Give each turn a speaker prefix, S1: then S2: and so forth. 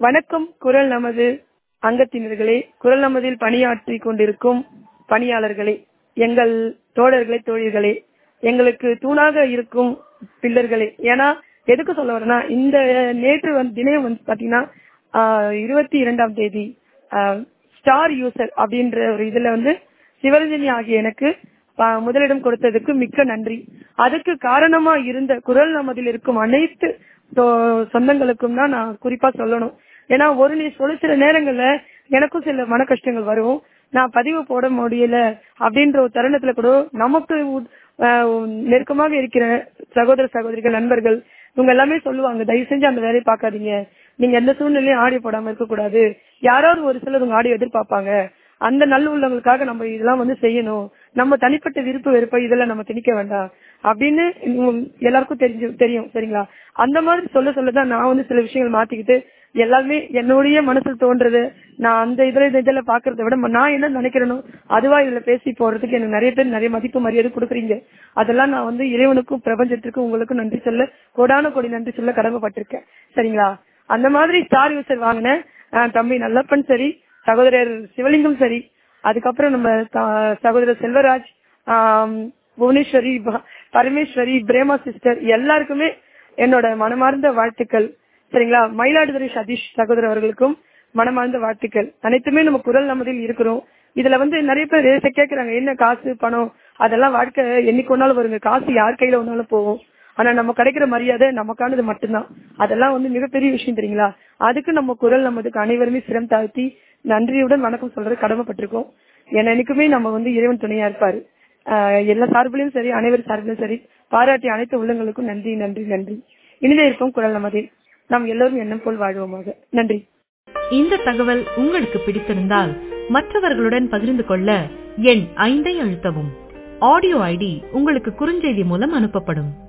S1: வணக்கம் குரல் நமது அங்கத்தினர்களே குரல் நமதில் பணியாற்றி கொண்டிருக்கும் பணியாளர்களே எங்கள் தோழர்களே தோழிகளே எங்களுக்கு தூணாக இருக்கும் பில்லர்களே ஏன்னா எதுக்கு சொல்ல வரேன்னா இந்த நேற்று வந்து தினம் வந்து பாத்தீங்கன்னா இருபத்தி இரண்டாம் தேதி ஸ்டார் யூசர் அப்படின்ற ஒரு இதுல வந்து சிவரஞ்சனி ஆகிய எனக்கு ப- முதலிடம் கொடுத்ததுக்கு மிக்க நன்றி அதுக்கு காரணமா இருந்த குரல் நமதில் இருக்கும் அனைத்து சொ- சொந்தங்களுக்கும் தான் நான் குறிப்பா சொல்லணும் ஏன்னா ஒரு நீ ஒரு சில நேரங்கள்ல எனக்கும் சில மன கஷ்டங்கள் வரும் நான் பதிவு போட முடியல அப்படின்ற ஒரு தருணத்துல கூட நமக்கு உ- ஆஹ் நெருக்கமாக இருக்கிற சகோதர சகோதரிகள் நண்பர்கள் இவங்க எல்லாமே சொல்லுவாங்க தயவு செஞ்சு அந்த வேலையை பார்க்காதீங்க நீங்க எந்த சூழ்நிலையும் ஆடியோ போடாம இருக்க கூடாது யாராவது ஒரு சிலர் உங்க ஆடியோ எதிர்பார்ப்பாங்க அந்த நல்ல உள்ளவங்களுக்காக நம்ம இதெல்லாம் வந்து செய்யணும் நம்ம தனிப்பட்ட விருப்ப வெறுப்பை இதெல்லாம் நம்ம திணிக்க வேண்டாம் அப்படின்னு உம் எல்லாருக்கும் தெரிஞ்சு தெரியும் சரிங்களா அந்த மாதிரி சொல்ல சொல்லதான் நான் வந்து சில விஷயங்கள் மாத்திக்கிட்டு எல்லாமே என்னுடைய மனசுல தோன்றது நான் அந்த இதுல இந்த இதுல பாக்குறத விட நான் என்ன நினைக்கிறேனோ அதுவா இதுல பேசி போறதுக்கு எனக்கு நிறைய பேர் நிறைய மதிப்பு மரியாதை கொடுக்குறீங்க அதெல்லாம் நான் வந்து இறைவனுக்கும் பிரபஞ்சத்திற்கும் உங்களுக்கும் நன்றி சொல்ல கோடான கோடி நன்றி சொல்ல கடமைப்பட்டிருக்கேன் சரிங்களா அந்த மாதிரி ஸ்டார் யூசர் வாங்கினேன் ஆஹ் தம்பி நல்லப்பன் சரி சகோதரர் சிவலிங்கம் சரி அதுக்கப்புறம் நம்ம த- சகோதரர் செல்வராஜ் ஆம், புவனேஸ்வரி ப- பரமேஸ்வரி பிரேமா சிஸ்டர் எல்லாருக்குமே என்னோட மனமார்ந்த வாழ்த்துக்கள் சரிங்களா மயிலாடுதுறை சதீஷ் சகோதரர் அவர்களுக்கும் மனமார்ந்த வாழ்த்துக்கள் அனைத்துமே நம்ம குரல் நமதில் இருக்கிறோம் இதுல வந்து நிறைய பேர் ரேச கேக்குறாங்க என்ன காசு பணம் அதெல்லாம் வாழ்க்கை என்னைக்கு ஒன்னாலும் வருங்க காசு யார் கையில ஒன்னாலும் போகும் ஆனா நம்ம கிடைக்கிற மரியாதை நமக்கானது மட்டும்தான் அதெல்லாம் வந்து மிகப்பெரிய விஷயம் தெரியுங்களா அதுக்கு நம்ம குரல் நமதுக்கு அனைவருமே சிரம் தாழ்த்தி நன்றியுடன் வணக்கம் சொல்றது கடமைப்பட்டிருக்கோம் என்னைக்குமே நம்ம வந்து இறைவன் துணையா இருப்பாரு ஆஹ் எல்லா சார்பிலையும் சரி அனைவர் சார்பிலும் சரி பாராட்டி அனைத்து உள்ளங்களுக்கும் நன்றி நன்றி நன்றி இனிதே இருக்கும் குரல் நமதில் நாம் எல்லோரும் எண்ணம் போல் வாழ்வோமாக நன்றி
S2: இந்த தகவல் உங்களுக்கு பிடித்திருந்தால் மற்றவர்களுடன் பகிர்ந்து கொள்ள எண் ஐந்தை அழுத்தவும் ஆடியோ ஐடி உங்களுக்கு குறுஞ்செய்தி மூலம் அனுப்பப்படும்